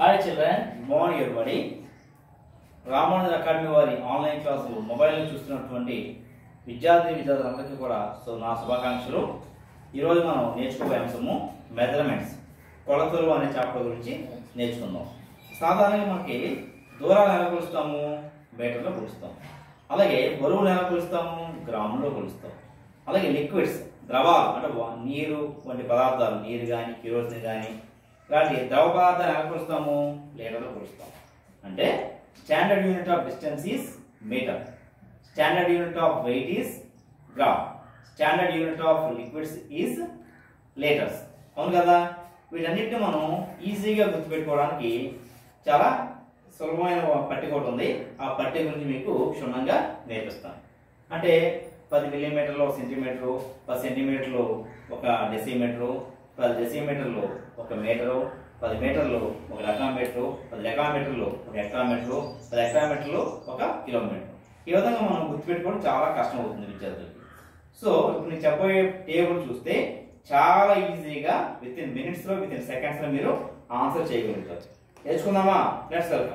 hi children morning ఎవరిబడి Ramanuja academy వారి online క్లాసులు మొబైల్లో చూస్తున్నటువంటి విద్యార్థి విద్యార్థులందరికీ కూడా సో నా శుభాకాంక్షలు ఈరోజు మనం నేర్చుకోబోయే అంశము మెజర్మెంట్స్ కొలతలు అనే చాప్టర్ గురించి నేర్చుకుందాం సాధారణంగా మనకి దూరాలు ఎలా కొలుస్తాము మీటర్లో కొలుస్తాం అలాగే బరువులు ఎలా కొలుస్తాము గ్రాములో కొలుస్తాం అలాగే లిక్విడ్స్ ద్రవాలు అంటే వా- నీరు వంటి పదార్థాలు నీరు కానీ కిరోసిన్ కానీ ఇలాంటి ద్రవ పదార్థాలు ఎలా కొలుస్తాము లీటర్లో కొలుస్తాం అంటే standard unit of distance is metre standard unit of weight is gram standard unit of liquids is litres అవును కదా వీటన్నిటిని మనం ఈజీగా గుర్తుపెట్టుకోవడానికి చాలా సులభమైన పట్టిక ఒకటి ఉంది ఆ పట్టిక గురించి మీకు క్షుణ్ణంగా నేర్పిస్తాను అంటే పది మిల్లీమీటర్లు ఒక సెంటీమీటరు పది సెంటీమీటర్లు ఒక డెసిమీటరు పది డెసిమీటర్లు ఒక మీటరు పది మీటర్లు ఒక లెకామీటరు పది లెకామీటర్లు ఒక హెక్టామీటరు పది హెక్టామీటర్లు ఒక కిలోమీటర్ ఈ విధంగా మనం గుర్తుపెట్టుకోవడం చాలా కష్టం అవుతుంది విద్యార్థులకి సో ఇప్పుడు నేను చెప్పబోయే టేబుల్ చూస్తే చాలా ఈజీగా విత్ ఇన్ మినిట్స్ లో విత్ ఇన్ సెకండ్స్ లో మీరు ఆన్సర్ చేయగలుగుతారు నేర్చుకుందామా లెట్స్ వెల్కమ్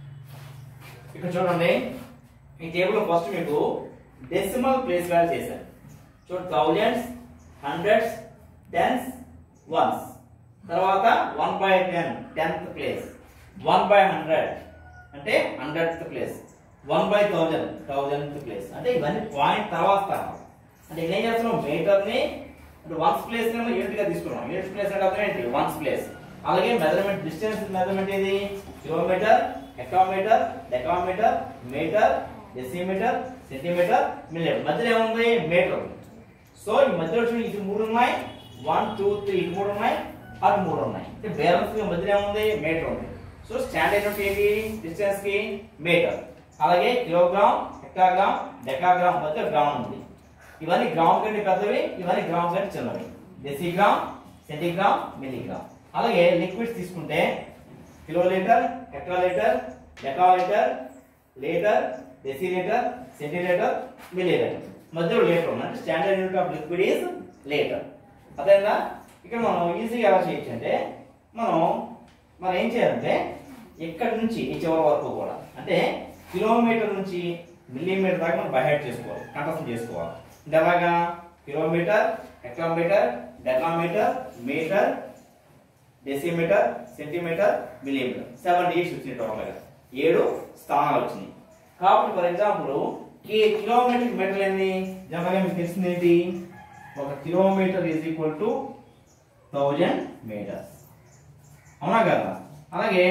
ఇక్కడ చూడండి ఈ టేబుల్ ఫస్ట్ మీకు డెసిమల్ ప్లేస్ వాల్యూ చేశాను చూడండి థౌజండ్స్ హండ్రెడ్స్ టెన్స్ వన్స్ తర్వాత one by ten tenth place one by hundred అంటే hundredth place one by thousand thousand place అంటే ఇవన్నీ పాయింట్ తర్వాత స్థానం అంటే ఇక్కడ ఏం చేస్తున్నాం మీటర్ ని అంటే వన్స్ ప్లేస్ యూనిట్ గా తీసుకున్నాం యూనిట్ ప్లేస్ అంటే అర్థం ఏంటి వన్స్ ప్లేస్ అలాగే మెజర్మెంట్ డిస్టెన్స్ మెజర్మెంట్ ఏది kilometre hectometre decametre metre decimetre centimetre millimetre మధ్యలో ఏముంది మీటర్ ఉంది సో ఈ మధ్యలో వచ్చిన ఇటు మూడు ఉన్నాయి వన్ టూ త్రీ ఇటు మూడు ఉన్నాయి అటు మూడు ఉన్నాయి అంటే బ్యాలెన్స్ మధ్యలో ఏముంది మీటర్ ఉంది సో స్టాండర్డ్ యూనిట్ ఏంటి డిస్టెన్స్ కి మీటర్ అలాగే కిలోగ్రామ్ హెక్టాగ్రామ్ డెకాగ్రామ్ మధ్య గ్రామ్ ఉంది ఇవన్నీ గ్రామ్ కంటే పెద్దవి ఇవన్నీ గ్రామ్ కంటే చిన్నవి డెసిగ్రామ్ సెంటీగ్రామ్ మిల్లీగ్రామ్ అలాగే లిక్విడ్స్ తీసుకుంటే kilolitre hectolitre decalitre litre decilitre centilitre millilitre మధ్యలో లీటర్ ఉంది అంటే standard unit of liquid is litre అదేనా ఇక్కడ మనం ఈజీగా ఎలా చేయొచ్చు అంటే మనం మనం ఏం చేయాలంటే ఇక్కడి నుంచి ఈ చివరి వరకు కూడా అంటే కిలోమీటర్ నుంచి మిల్లీమీటర్ దాకా మనం బైహెడ్ చేసుకోవాలి కంఠస్థం చేసుకోవాలి అంటే ఎలాగా kilometre hectometre decametre metre decimetre centimetre millimetre seven digits వచ్చినాయి టోటల్గా ఏడు స్థానాలు వచ్చినాయి కాబట్టి ఫర్ ఎగ్జాంపుల్ కి కిలోమీటర్ మీటర్ ఎన్ని జనరల్గా మీకు తెలిసింది ఏంటి ఒక kilometre is equal to thousand metres అవునా కదా అలాగే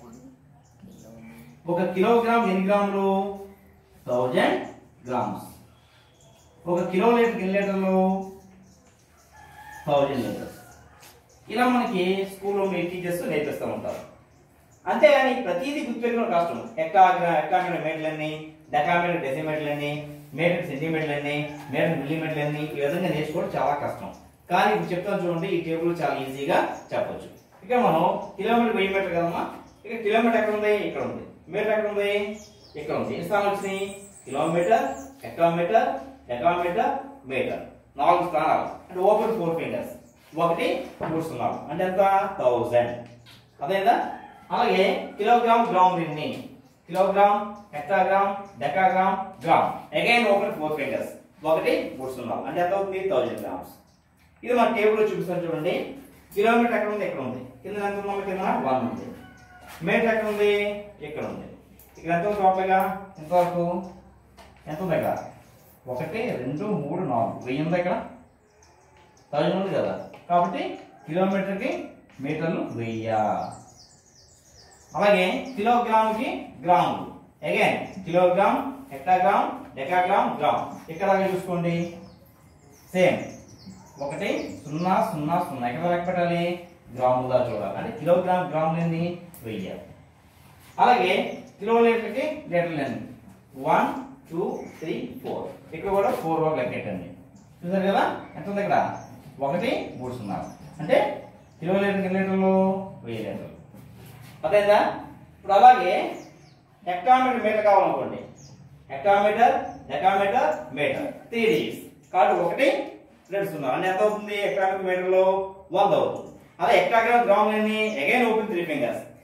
ఒక కిలోగ్రామ్ ఎన్ని గ్రాములు థౌజండ్ గ్రామ్స్ ఒక కిలో లీటర్ ఎన్ని లీటర్లు థౌజండ్ లీటర్స్ ఇలా మనకి స్కూల్లో మీ టీచర్స్ నేర్పిస్తూ ఉంటారు అంతేగాని ప్రతిదీ గుర్తుపెట్టుకున్న కష్టం ఎక్కా ఎక్కామీటర్ మీటర్లన్నీ డెకామీటర్ డెసిమీటర్లన్నీ మీటర్ సెంటీమీటర్లన్నీ మీటర్ మిల్లీమీటర్లన్నీ ఈ విధంగా నేర్చుకోవడం చాలా కష్టం కానీ ఇప్పుడు చెప్తాను చూడండి ఈ టేబుల్ చాలా ఈజీగా చెప్పొచ్చు ఇక్కడ మనం కిలోమీటర్ వెయ్యి మీటర్ కదమ్మా ఇక్కడ కిలోమీటర్ ఎక్కడ ఉంది ఇక్కడ ఉంది మీటర్ ఎక్కడ ఉంది ఇక్కడ ఉంది ఎన్ని స్థానాలు వచ్చినాయి కిలోమీటర్ హెక్టామీటర్ డెకామీటర్ మీటర్ నాలుగు స్థానాలు అంటే ఓపెన్ ఫోర్ ఫింగర్స్ ఒకటి మూడు సున్నాలు అంటే ఎంత థౌజండ్ అదేదా అలాగే కిలోగ్రామ్ గ్రామ్ ఎన్ని kilogram hectogram decagram gram again open four fingers ఒకటి మూడు సున్నాలు అంటే ఎంత అవుతుంది థౌజండ్ గ్రామ్స్ ఇది మన టేబుల్ లో చూపిస్తాను చూడండి కిలోమీటర్ ఎక్కడ ఉంది ఎక్కడ ఉంది కింద ఎంత ఉంది కింద వన్ ఉంది మీటర్ ఎక్కడ ఉంది ఇక్కడ ఉంది ఇక్కడ ఎంత ఉంది టోటల్గా ఎంతవరకు ఎంత ఉంది ఇక్కడ ఒకటి రెండు మూడు నాలుగు వెయ్యి ఉంది ఇక్కడ థౌజండ్ ఉంది కదా కాబట్టి కిలోమీటర్కి మీటర్లు వెయ్యి అలాగే కిలోగ్రామ్కి గ్రాములు again kilogram hectogram decagram gram ఇక్కడ దాకా చూసుకోండి సేమ్ ఒకటి సున్నా సున్నా సున్నా ఎక్కడ లెక్క పెట్టాలి గ్రాములుగా చూడాలి అంటే కిలోగ్రామ్ గ్రాములు ఎన్ని వెయ్యి అలాగే కిలో లీటర్కి లీటర్లు ఎన్ని వన్ టూ త్రీ ఫోర్ ఇక్కడ కూడా ఫోర్ వరకు లెక్కెట్టండి చూసారు కదా ఎంత ఉంది ఇక్కడ ఒకటి మూడు సున్నాలు అంటే కిలో లీటర్కి ఎన్ని లీటర్లు వెయ్యి లీటర్లు అదేందా ఇప్పుడు అలాగే హెక్టామీటర్ మీటర్ కావాలనుకోండి hectometre decametre metre three digits కాబట్టి ఒకటి రెండు సున్నా అంటే ఎంత అవుతుంది హెక్టామీటర్ మీటర్ లో వంద అవుతుంది అదే హెక్టాగ్రామ్ గ్రామ్ ఎన్ని అగైన్ ఓపెన్ త్రీ ఫింగర్స్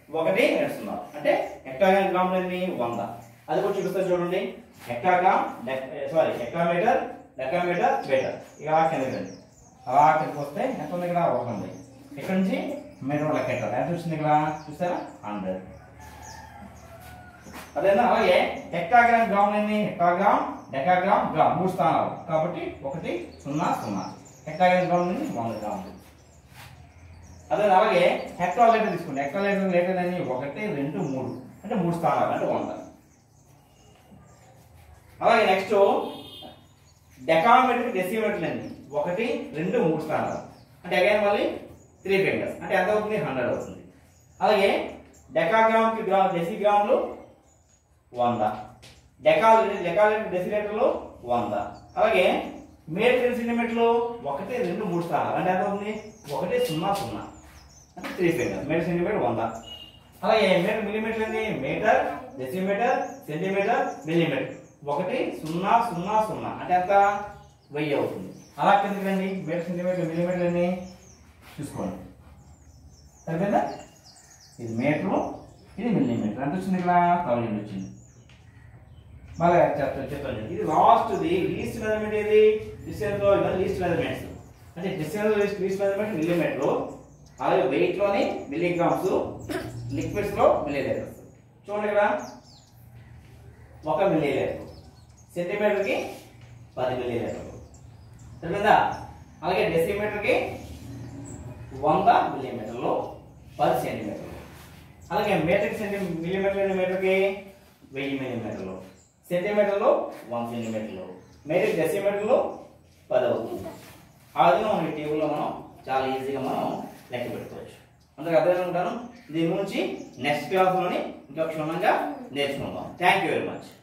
ఒకటి రెండు సున్నా అంటే హెక్టాగ్రామ్ గ్రాములు ఎన్ని వంద అది కూడా చూపిస్తా చూడండి hectogram sorry hectometre decametre metre ఇక అలా కిందకి రండి అలా కిందకి వస్తే ఎంత ఉంది ఇక్కడ ఒక ఉంది ఇక్కడ నుంచి మీటర్ లెక్క ఎట్టాలి ఎంత వచ్చింది ఇక్కడ చూస్తారా హండ్రెడ్ అదేనా అలాగే హెక్టాగ్రామ్ గ్రామ్ ఎన్ని హెక్టాగ్రామ్ డెకాగ్రామ్ గ్రామ్ మూడు స్థానాలు కాబట్టి ఒకటి సున్నా సున్నా హెక్టాగ్రామ్ గ్రామ్ ఎన్ని వంద గ్రాములు అదే అలాగే హెక్టార్ లీటర్ తీసుకోండి హెక్టార్ లీటర్ లీటర్ అని ఒకటి రెండు మూడు అంటే మూడు స్థానాలు అంటే వంద అలాగే నెక్స్ట్ డెకామీటర్ డెసిమీటర్ అండి ఒకటి రెండు మూడు స్థానాలు అంటే అగైన్ మళ్ళీ త్రీ ఫింగర్స్ అంటే ఎంత అవుతుంది హండ్రెడ్ అవుతుంది అలాగే డెకాగ్రామ్ కి గ్రామ్ డెసిగ్రాములు వంద డెకాల్ డెకాల్ డెసిలీటర్లు వంద అలాగే మీటర్ సెంటీమీటర్లు ఒకటి రెండు మూడు స్థానాలు అంటే ఎంత అవుతుంది ఒకటి సున్నా సున్నా అంటే త్రీ ఫింగర్స్ మీటర్ సెంటీమీటర్ వంద అలాగే మీటర్ మిల్లీమీటర్ ఏంటి మీటర్ డెసిమీటర్ సెంటీమీటర్ మిల్లీమీటర్ ఒకటి సున్నా సున్నా సున్నా అంటే ఎంత వెయ్యి అవుతుంది అలా కిందకి రండి మీటర్ సెంటీమీటర్ మిల్లీమీటర్ ఎన్ని చూసుకోండి సరిపోయిందా ఇది మీటరు ఇది మిల్లీమీటర్ ఎంత వచ్చింది ఇక్కడ థౌజండ్ వచ్చింది మళ్ళీ చెప్తాను చెప్తాను ఇది లాస్ట్ ది లీస్ట్ మెజర్మెంట్ ఏది డిస్టెన్స్ లో లీస్ట్ మెజర్మెంట్స్ అంటే డిస్టెన్స్ లీస్ట్ మెజర్మెంట్ మిల్లీమీటర్ అలాగే వెయిట్ లోని మిల్లీగ్రామ్స్ లిక్విడ్స్ లో మిల్లీ లీటర్స్ చూడండి ఇక్కడ ఒక మిల్లీ లీటర్ సెంటీమీటర్ కి పది మిల్లీ లీటర్లు సరిపోయిందా అలాగే డెసిమీటర్ కి వంద మిల్లీమీటర్లు పది సెంటీమీటర్లు అలాగే మీటర్ సెంటీ మిల్లీమీటర్ మీటర్కి వెయ్యి మిల్లీమీటర్లు సెంటీమీటర్లు వన్ సెంటీమీటర్లు మీటర్ డెసిమీటర్లు పది అవుతుంది ఆ విధంగా మన టేబుల్లో మనం చాలా ఈజీగా మనం లెక్క పెట్టుకోవచ్చు అందుకు అర్థం ఉంటాను దీని గురించి నెక్స్ట్ క్లాస్లోని ఇంకా క్షుణ్ణంగా నేర్చుకుందాం థ్యాంక్ యూ వెరీ మచ్